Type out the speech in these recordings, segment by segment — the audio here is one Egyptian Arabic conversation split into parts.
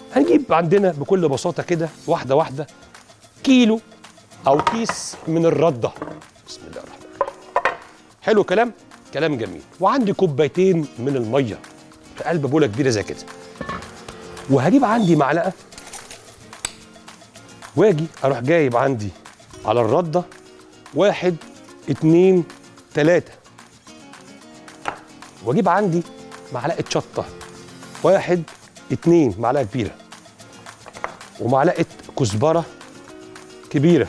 هنجيب عندنا بكل بساطه كده واحده واحده كيلو او كيس من الرده بسم الله الرحمن الرحيم حلو كلام كلام جميل وعندي كوبايتين من الميه في قلب بوله كبيره زي كده وهجيب عندي معلقه واجي اروح جايب عندي على الرده واحد اتنين تلاته واجيب عندي معلقه شطه واحد اتنين معلقه كبيره ومعلقه كزبره كبيره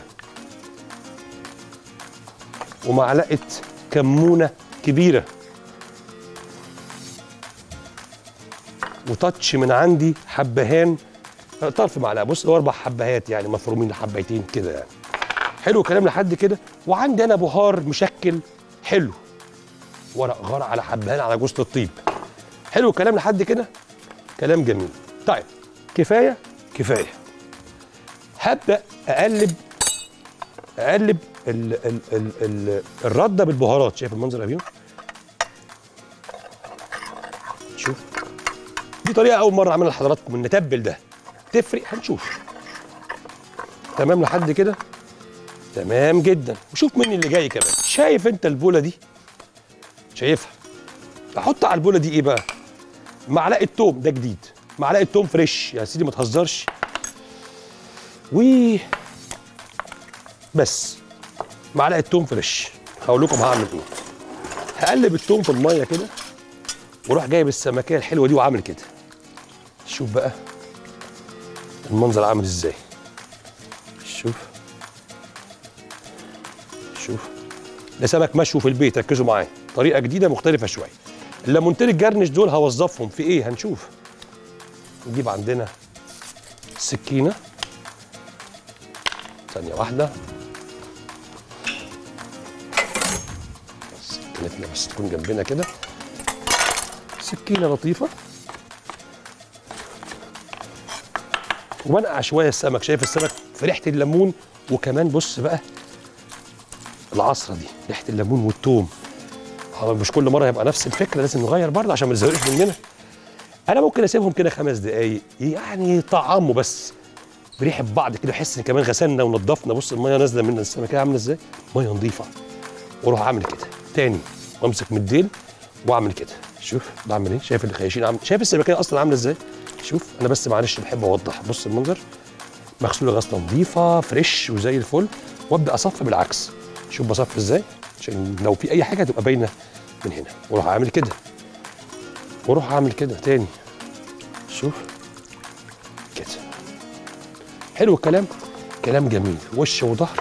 ومعلقه كمونه كبيره وتاتش من عندي حبهان طرف معلقه بص هو اربع حبهات يعني مفرومين حبيتين كده يعني حلو كلام لحد كده وعندي انا بهار مشكل حلو ورق غار على حبهان على جوز الطيب حلو كلام لحد كده كلام جميل طيب كفايه كفايه هبدا اقلب اقلب ال ال ال ال الرده بالبهارات شايف المنظر يا بيو شوف دي طريقه اول مره اعملها لحضراتكم ان نتبل ده تفرق هنشوف تمام لحد كده تمام جدا وشوف مني اللي جاي كمان شايف انت البوله دي شايفها احط على البوله دي ايه بقى معلقه توم ده جديد معلقه توم فريش يا سيدي ما تهزرش و بس معلقه توم فريش هقول لكم هعمل ايه هقلب التوم في الميه كده واروح جايب السمكيه الحلوه دي وعامل كده شوف بقى المنظر عامل ازاي شوف شوف ده سمك مشوي في البيت ركزوا معايا طريقه جديده مختلفه شويه الليمونتين الجرنش دول هوظفهم في ايه هنشوف نجيب عندنا سكينه ثانيه واحده سكينتنا بس تكون جنبنا كده سكينه لطيفه ومنقع شويه السمك شايف السمك في ريحه الليمون وكمان بص بقى العصره دي ريحه الليمون والثوم هو مش كل مره هيبقى نفس الفكره لازم نغير برضه عشان ما نزهقش مننا انا ممكن اسيبهم كده خمس دقايق يعني طعمه بس بريحه بعض كده احس ان كمان غسلنا ونضفنا بص الميه نازله من السمكه عامله ازاي ميه نظيفه واروح اعمل كده تاني وامسك من الديل واعمل كده شوف بعمل ايه شايف الخياشين عامل شايف السمكيه اصلا عامله ازاي شوف انا بس معلش بحب اوضح بص المنظر مغسوله غسله نظيفه فريش وزي الفل وابدا اصفي بالعكس شوف بصفي ازاي عشان لو في اي حاجه تبقى باينه من هنا واروح اعمل كده واروح اعمل كده تاني شوف كده حلو الكلام كلام جميل وش وظهر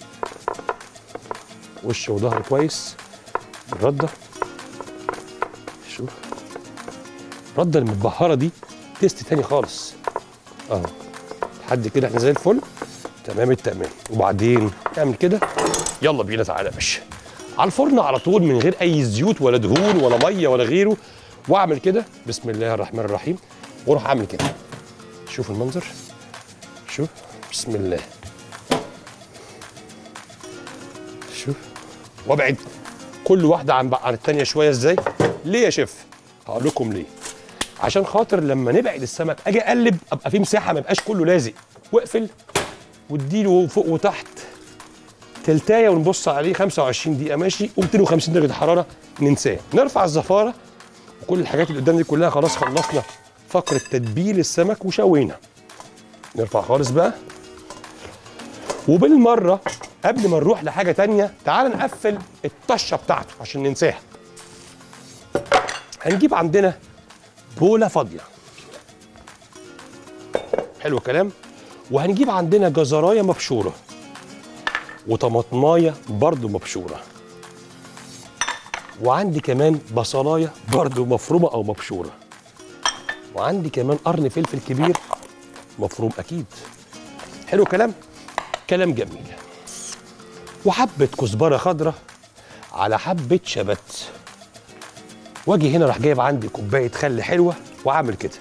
وش وظهر كويس الرده شوف الرده المتبهره دي تيست تاني خالص اهو لحد كده احنا زي الفل تمام التمام وبعدين نعمل كده يلا بينا تعالى يا باشا على الفرن على طول من غير اي زيوت ولا دهون ولا ميه ولا غيره واعمل كده بسم الله الرحمن الرحيم واروح اعمل كده شوف المنظر شوف بسم الله شوف وابعد كل واحده عن عن الثانيه شويه ازاي ليه يا شيف هقول لكم ليه عشان خاطر لما نبعد السمك اجي اقلب ابقى في مساحه ما يبقاش كله لازق واقفل واديله فوق وتحت تلتايه ونبص عليه 25 دقيقه ماشي و250 درجه حراره ننساه نرفع الزفاره وكل الحاجات اللي قدام دي كلها خلاص خلصنا فقره تتبيل السمك وشوينا نرفع خالص بقى وبالمره قبل ما نروح لحاجه تانية تعال نقفل الطشه بتاعته عشان ننساها هنجيب عندنا بوله فاضيه حلو الكلام وهنجيب عندنا جزرايه مبشوره وطماطمايه برضو مبشوره وعندي كمان بصلايه برضو مفرومه او مبشوره وعندي كمان قرن فلفل كبير مفروم اكيد حلو كلام كلام جميل وحبه كزبره خضراء على حبه شبت واجي هنا راح جايب عندي كوبايه خل حلوه واعمل كده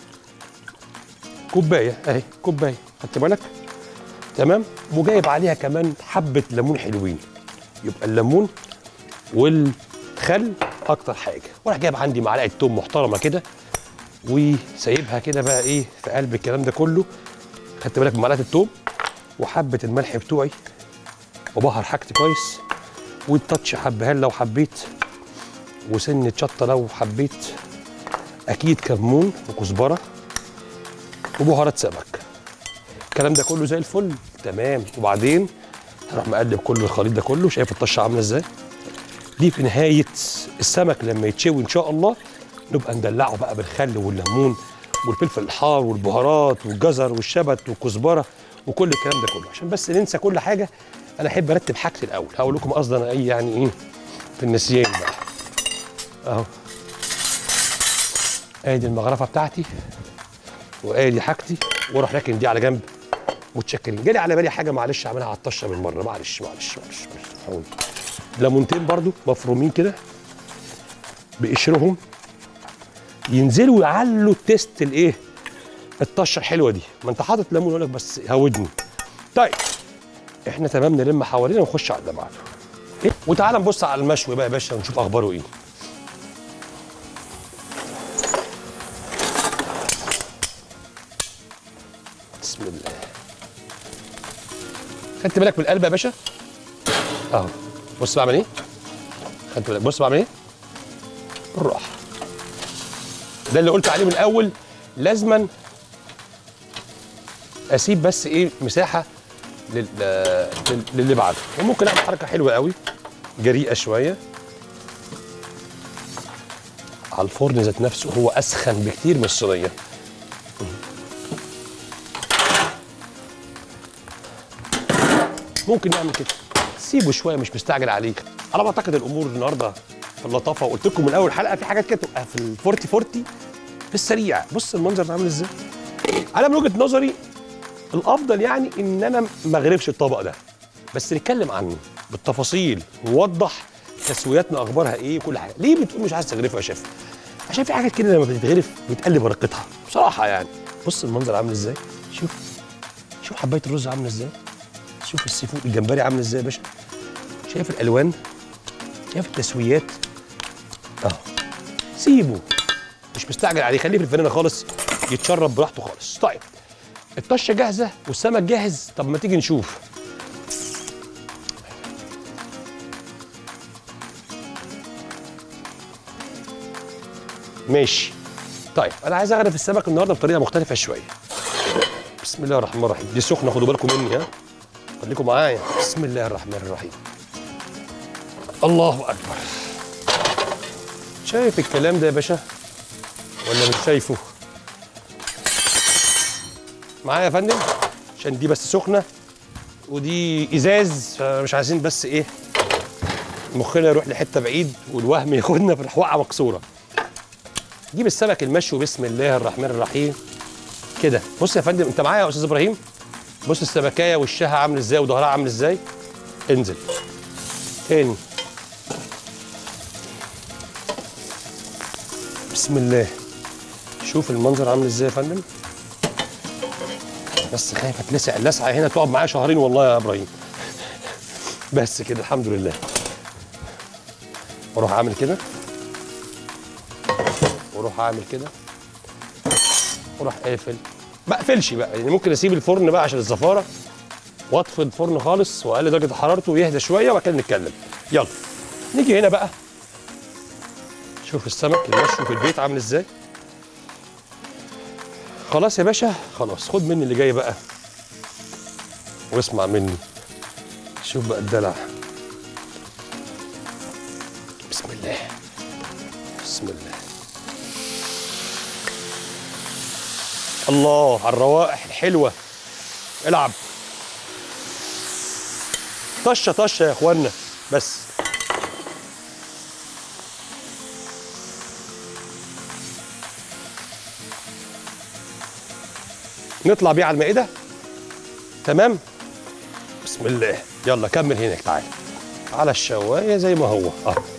كوبايه اهي كوبايه خدت بالك تمام وجايب عليها كمان حبه ليمون حلوين يبقى الليمون والخل اكتر حاجه وراح جايب عندي معلقه توم محترمه كده وسايبها كده بقى ايه في قلب الكلام ده كله خدت بالك من معلقه التوم وحبه الملح بتوعي وبهر حاجتي كويس والتاتش حبهان لو حبيت وسنه شطه لو حبيت اكيد كمون وكزبره وبهارات سمك الكلام ده كله زي الفل تمام وبعدين هروح مقلب كل الخليط ده كله شايف الطشه عامله ازاي دي في نهايه السمك لما يتشوي ان شاء الله نبقى ندلعه بقى بالخل والليمون والفلفل الحار والبهارات والجزر والشبت والكزبره وكل الكلام ده كله عشان بس ننسى كل حاجه انا احب ارتب حاجتي الاول هقول لكم قصدي انا اي يعني ايه في النسيان بقى اهو ادي المغرفه بتاعتي وادي حاجتي واروح راكن دي على جنب متشكرين جالي على بالي حاجه معلش اعملها على الطشه من مره معلش معلش معلش, معلش. حاول. ليمونتين برضو مفرومين كده بقشرهم ينزلوا يعلوا التيست الايه الطشه الحلوه دي ما انت حاطط ليمون يقول لك بس هودني طيب احنا تمام نلم حوالينا ونخش على اللي بعده إيه؟ وتعالى نبص على المشوي بقى يا باشا ونشوف اخباره ايه بسم الله خدت بالك من القلب يا باشا اهو بص بعمل ايه خدت بالك بص بعمل ايه بالراحه ده اللي قلت عليه من الاول لازما اسيب بس ايه مساحه لل... لل... للي بعده وممكن اعمل حركه حلوه قوي جريئه شويه على الفرن ذات نفسه هو اسخن بكتير من الصينيه ممكن نعمل كده سيبه شويه مش مستعجل عليه انا بعتقد الامور النهارده في اللطافه وقلت لكم من اول حلقه في حاجات كده تبقى في الفورتي فورتي في السريع بص المنظر ده عامل ازاي انا من وجهه نظري الافضل يعني ان انا ما اغرفش الطبق ده بس نتكلم عنه بالتفاصيل نوضح تسوياتنا اخبارها ايه وكل حاجه ليه بتقول مش عايز تغرفه يا شيف عشان في حاجات كده لما بتتغرف بتقلب برقتها بصراحه يعني بص المنظر عامل ازاي شوف شوف حبايه الرز عامله ازاي شوف السي فود الجمبري عامل ازاي يا باشا شايف الالوان شايف التسويات اه سيبه مش مستعجل عليه خليه في الفرينه خالص يتشرب براحته خالص طيب الطشه جاهزه والسمك جاهز طب ما تيجي نشوف ماشي طيب انا عايز اغرف السمك النهارده بطريقه مختلفه شويه بسم الله الرحمن الرحيم دي سخنه خدوا بالكم مني ها خليكم معايا بسم الله الرحمن الرحيم الله اكبر شايف الكلام ده يا باشا ولا مش شايفه معايا يا فندم عشان دي بس سخنه ودي ازاز فمش عايزين بس ايه مخنا يروح لحته بعيد والوهم ياخدنا في الحوقه مكسوره جيب السمك المشوي بسم الله الرحمن الرحيم كده بص يا فندم انت معايا يا استاذ ابراهيم بص السمكايه وشها عامل ازاي وظهرها عامل ازاي انزل تاني بسم الله شوف المنظر عامل ازاي يا فندم بس خايف اتلسع اللسعه هنا تقعد معايا شهرين والله يا ابراهيم بس كده الحمد لله واروح اعمل كده واروح اعمل كده واروح قافل ما اقفلش بقى يعني ممكن اسيب الفرن بقى عشان الزفاره واطفي الفرن خالص واقلل درجه حرارته ويهدى شويه وبعد كده نتكلم يلا نيجي هنا بقى شوف السمك المشوي في البيت عامل ازاي خلاص يا باشا خلاص خد مني اللي جاي بقى واسمع مني شوف بقى الدلع بسم الله بسم الله الله على الروائح الحلوه العب طشه طشه يا اخوانا بس نطلع بيه على المائده تمام بسم الله يلا كمل هناك تعالى على الشوايه زي ما هو اه